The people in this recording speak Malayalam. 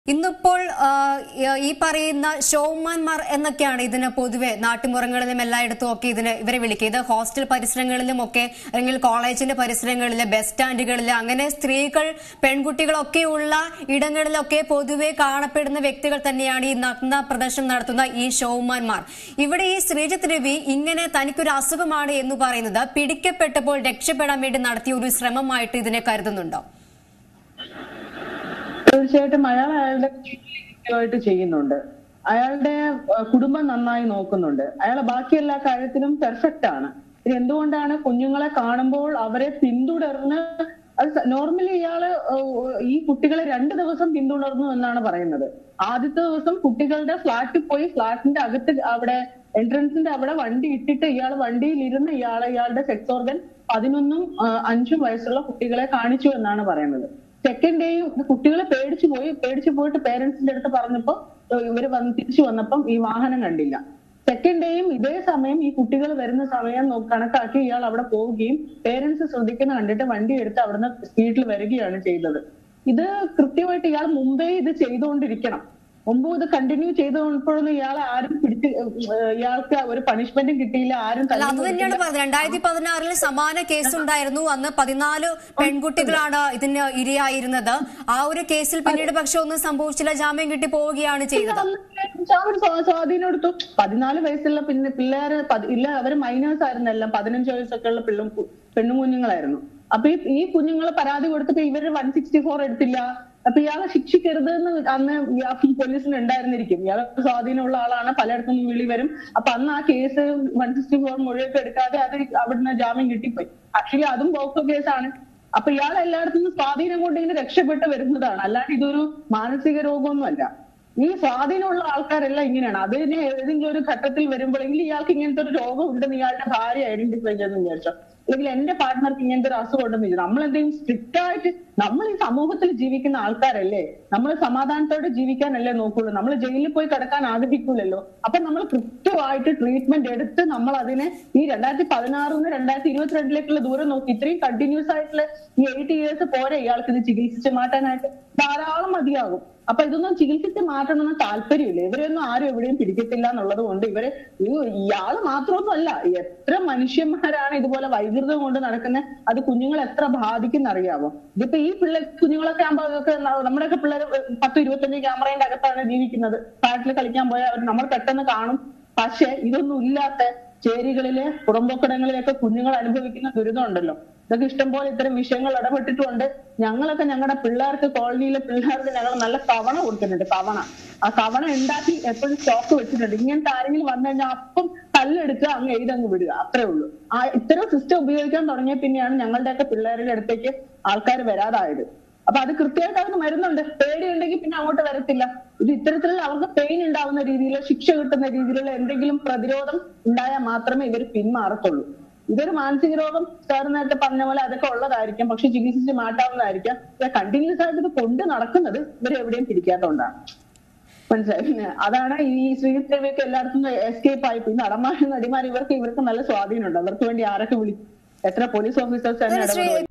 ഇന്നിപ്പോൾ ആ, ഈ പറയുന്ന ഷോമാൻമാർ എന്നൊക്കെയാണ് ഇതിന് പൊതുവെ നാട്ടുമുറങ്ങളിലും എല്ലായിടത്തും ഒക്കെ ഇതിന് ഇവരെ വിളിക്കുക ഇത് ഹോസ്റ്റൽ പരിസരങ്ങളിലും ഒക്കെ അല്ലെങ്കിൽ കോളേജിന്റെ പരിസരങ്ങളിൽ ബസ് സ്റ്റാൻഡുകളിൽ അങ്ങനെ സ്ത്രീകൾ പെൺകുട്ടികളൊക്കെയുള്ള ഇടങ്ങളിലൊക്കെ പൊതുവെ കാണപ്പെടുന്ന വ്യക്തികൾ തന്നെയാണ് ഈ നഗ്ന പ്രദർശനം നടത്തുന്ന ഈ ഷോമാൻമാർ ഇവിടെ ഈ ശ്രീജിത്ത് രവി ഇങ്ങനെ തനിക്കൊരു അസുഖമാണ് എന്ന് പറയുന്നത് പിടിക്കപ്പെട്ടപ്പോൾ രക്ഷപ്പെടാൻ വേണ്ടി നടത്തിയ ഒരു ശ്രമമായിട്ട് ഇതിനെ കരുതുന്നുണ്ടോ തീർച്ചയായിട്ടും അയാൾ അയാളുടെ കൃത്യമായിട്ട് ചെയ്യുന്നുണ്ട് അയാളുടെ അഹ് കുടുംബം നന്നായി നോക്കുന്നുണ്ട് അയാൾ ബാക്കി എല്ലാ കാര്യത്തിലും പെർഫെക്റ്റ് ആണ് ഇത് എന്തുകൊണ്ടാണ് കുഞ്ഞുങ്ങളെ കാണുമ്പോൾ അവരെ പിന്തുടർന്ന് അത് നോർമലി ഇയാള് ഏഹ് ഈ കുട്ടികളെ രണ്ട് ദിവസം പിന്തുടർന്നു എന്നാണ് പറയുന്നത് ആദ്യത്തെ ദിവസം കുട്ടികളുടെ ഫ്ലാറ്റിൽ പോയി ഫ്ലാറ്റിന്റെ അകത്ത് അവിടെ എൻട്രൻസിന്റെ അവിടെ വണ്ടി ഇട്ടിട്ട് ഇയാൾ വണ്ടിയിൽ ഇരുന്ന് ഇയാളെ ഇയാളുടെ സെക്സ് ഓർഗൻ പതിനൊന്നും ആഹ് അഞ്ചും വയസ്സുള്ള കുട്ടികളെ കാണിച്ചു എന്നാണ് പറയുന്നത് സെക്കൻഡ് ഡേയും കുട്ടികളെ പേടിച്ചു പോയി പേടിച്ചു പോയിട്ട് പേരൻസിന്റെ അടുത്ത് പറഞ്ഞപ്പോ ഏഹ് ഇവര് വന്ന് തിരിച്ചു വന്നപ്പം ഈ വാഹനം കണ്ടില്ല സെക്കൻഡ് ഡേയും ഇതേ സമയം ഈ കുട്ടികൾ വരുന്ന സമയം നോ- കണക്കാക്കി ഇയാൾ അവിടെ പോവുകയും പേരൻസ് ശ്രദ്ധിക്കുന്ന കണ്ടിട്ട് വണ്ടി എടുത്ത് അവിടുന്ന് സ്പീഡിൽ വരികയാണ് ചെയ്തത് ഇത് കൃത്യമായിട്ട് ഇയാൾ മുമ്പേ ഇത് ചെയ്തുകൊണ്ടിരിക്കണം മുമ്പ് ഇത് കണ്ടിന്യൂ ചെയ്തുകൊണ്ടിപ്പോഴൊന്നും ഇയാളെ ആരും പിടിച്ച് ഏഹ് ഇയാൾക്ക് ഒരു പണിഷ്മെന്റും കിട്ടിയില്ല ആരും അല്ല അത് തല്ലിയും തന്നെയാണ് പറഞ്ഞത് രണ്ടായിരത്തി പതിനാറിൽ സമാന കേസ് ഉണ്ടായിരുന്നു അന്ന് പതിനാല് പെൺകുട്ടികളാണ് ഇതിന് ഇരയായിരുന്നത് ആ ഒരു കേസിൽ പിന്നീട് പക്ഷെ ഒന്നും സംഭവിച്ചില്ല ജാമ്യം കിട്ടി പോവുകയാണ് ചെയ്തത് അവർ സ്വാധീനം എടുത്തു പതിനാല് വയസ്സുള്ള പിന്നെ പിള്ളേര് പതി- ഇല്ല അവര് മൈനേഴ്സ് ആയിരുന്നു എല്ലാം പതിനഞ്ച് വയസ്സൊക്കെ ഉള്ള പിള്ളും പെണ്ണു കുഞ്ഞുങ്ങളായിരുന്നു അപ്പൊ ഈ ഈ കുഞ്ഞുങ്ങൾ പരാതി കൊടുത്തപ്പോ ഇവര് വൺ സിക്സ്റ്റി ഫോർ എടുത്തില്ല അപ്പൊ ഇയാളെ ശിക്ഷിക്കരുത് എന്ന് അന്ന് ഇയാൾക്ക് പോലീസിന് ഉണ്ടായിരുന്നിരിക്കും ഇയാളെ സ്വാധീനമുള്ള ആളാണ് പലയിടത്തുനിന്നും വിളി വരും അപ്പൊ അന്ന് ആ കേസ് വൺ സിക്സ്റ്റി ഫോർ മൊഴിയൊക്കെ എടുക്കാതെ അത് അവിടുന്ന് ജാമ്യം കിട്ടിപ്പോയി ആക്ച്വലി അതും ബോക്സോ കേസാണ് അപ്പൊ ഇയാൾ എല്ലായിടത്തുനിന്നും സ്വാധീനം കൊണ്ട് ഇങ്ങനെ രക്ഷപ്പെട്ട് വരുന്നതാണ് അല്ലാണ്ട് ഇതൊരു മാനസിക രോഗമൊന്നുമല്ല ഈ സ്വാധീനമുള്ള ആൾക്കാരെല്ലാം ഇങ്ങനെയാണ് അതിന് ഏതെങ്കിലും ഒരു ഘട്ടത്തിൽ വരുമ്പോഴെങ്കിൽ ഇയാൾക്ക് ഇങ്ങനത്തെ ഒരു രോഗം ഉണ്ടെന്ന് ഇയാളുടെ ഭാര്യ ഐഡന്റിഫൈ ചെയ്തെന്ന് വിചാരിച്ചോ അല്ലെങ്കിൽ എന്റെ പാർട്ട്ണർക്ക് ഇങ്ങനത്തെ ഒരു അസുഖം ഉണ്ടെന്ന് വിചാരിച്ചു നമ്മൾ എന്തെങ്കിലും സ്ട്രിക്റ്റ് ആയിട്ട് നമ്മൾ ഈ സമൂഹത്തിൽ ജീവിക്കുന്ന ആൾക്കാരല്ലേ നമ്മൾ സമാധാനത്തോടെ ജീവിക്കാനല്ലേ നോക്കുള്ളൂ നമ്മൾ ജയിലിൽ പോയി കിടക്കാൻ ആഗ്രഹിക്കൂലല്ലോ അപ്പൊ നമ്മൾ കൃത്യമായിട്ട് ട്രീറ്റ്മെന്റ് എടുത്ത് നമ്മൾ അതിനെ ഈ രണ്ടായിരത്തി പതിനാറിൽ നിന്ന് രണ്ടായിരത്തി ഇരുപത്തിരണ്ടിലേക്കുള്ള ദൂരം നോക്കി ഇത്രയും കണ്ടിന്യൂസ് ആയിട്ടുള്ള ഈ എയ്റ്റ് ഇയേഴ്സ് പോരെ ഇയാൾക്ക് ഇത് ചികിത്സിച്ച് മാറ്റാനായിട്ട് ധാരാളം മതിയാകും അപ്പൊ ഇതൊന്നും ചികിത്സിച്ച് മാറ്റണമെന്ന് താല്പര്യമില്ല ഇവരെയൊന്നും ആരും എവിടെയും പിടിക്കത്തില്ല എന്നുള്ളത് കൊണ്ട് ഇവര് ഈ ഇയാള് മാത്രമൊന്നും അല്ല എത്ര മനുഷ്യന്മാരാണ് ഇതുപോലെ വൈകൃതം കൊണ്ട് നടക്കുന്നത് അത് കുഞ്ഞുങ്ങളെ എത്ര ബാധിക്കുന്ന അറിയാമോ ഇതിപ്പോ ഈ പിള്ളേർ കുഞ്ഞുങ്ങളൊക്കെ ആകുമ്പോൾ അതൊക്കെ ന- നമ്മുടെയൊക്കെ പിള്ളേർ പത്ത് ഇരുപത്തഞ്ച് ക്യാമറയുടെ അകത്താണ് ജീവിക്കുന്നത് ഫ്ലാറ്റിൽ കളിക്കാൻ പോയാൽ അവർ നമ്മൾ പെട്ടെന്ന് കാണും പക്ഷെ ഇതൊന്നും ഇല്ലാത്ത ചേരികളിലെ പുറമ്പോക്കിടങ്ങളിലൊക്കെ കുഞ്ഞുങ്ങൾ അനുഭവിക്കുന്ന ദുരിതം ഉണ്ടല്ലോ ഇതൊക്കെ ഇഷ്ടംപോലെ ഇത്തരം വിഷയങ്ങൾ ഇടപെട്ടിട്ടുണ്ട് ഞങ്ങളൊക്കെ ഞങ്ങളുടെ പിള്ളേർക്ക് കോളനിയിലെ പിള്ളേർക്ക് ഞങ്ങൾ നല്ല കവണ കൊടുത്തിട്ടുണ്ട് കവണ ആ കവണ ഉണ്ടാക്കി എപ്പോഴും സ്റ്റോക്ക് വെച്ചിട്ടുണ്ട് ഇങ്ങനത്തെ ആരെങ്കിലും വന്നു കഴിഞ്ഞാൽ അപ്പം കല്ലെടുക്കുക അങ്ങ് എഴുതങ്ങ് വിടുക അത്രേ ഉള്ളൂ ആ ഇത്തരം സിസ്റ്റം ഉപയോഗിക്കാൻ തുടങ്ങിയ പിന്നെയാണ് ഞങ്ങളുടെയൊക്കെ പിള്ളേരുടെ അടുത്തേക്ക് ആൾക്കാർ വരാതായത് അപ്പൊ അത് കൃത്യമായിട്ട് അവർക്ക് വരുന്നുണ്ട് പേടിയുണ്ടെങ്കിൽ പിന്നെ അങ്ങോട്ട് വരത്തില്ല ഇത് ഇത്തരത്തിലുള്ള അവർക്ക് പെയിൻ ഉണ്ടാവുന്ന രീതിയിൽ ശിക്ഷ കിട്ടുന്ന രീതിയിലുള്ള എന്തെങ്കിലും പ്രതിരോധം ഉണ്ടായാൽ മാത്രമേ ഇവർ പിന്മാറത്തുള്ളൂ ഇതൊരു മാനസിക രോഗം സാർ നേരത്തെ പറഞ്ഞ പോലെ അതൊക്കെ ഉള്ളതായിരിക്കും പക്ഷെ ചികിത്സിച്ച് മാറ്റാവുന്നതായിരിക്കും കണ്ടിന്യൂസ് ആയിട്ട് ഇത് കൊണ്ട് നടക്കുന്നത് ഇവർ എവിടെയും പിടിക്കാത്തതുകൊണ്ടാണ് മനസ്സിലായി പിന്നെ അതാണ് ഈ ശ്രീജിത്ത് രവിയൊക്കെ എല്ലായിടത്തും എസ്കേപ്പ് ആയി പിന്നെ നടന്മാരും നടിമാർ ഇവർക്ക് ഇവർക്ക് നല്ല സ്വാധീനമുണ്ട് അവർക്ക് വേണ്ടി ആരൊക്കെ വിളിക്കും എത്ര പോലീസ് ഓഫീസേഴ്സ് തന്നെ ശ്രീ ഇടപെടും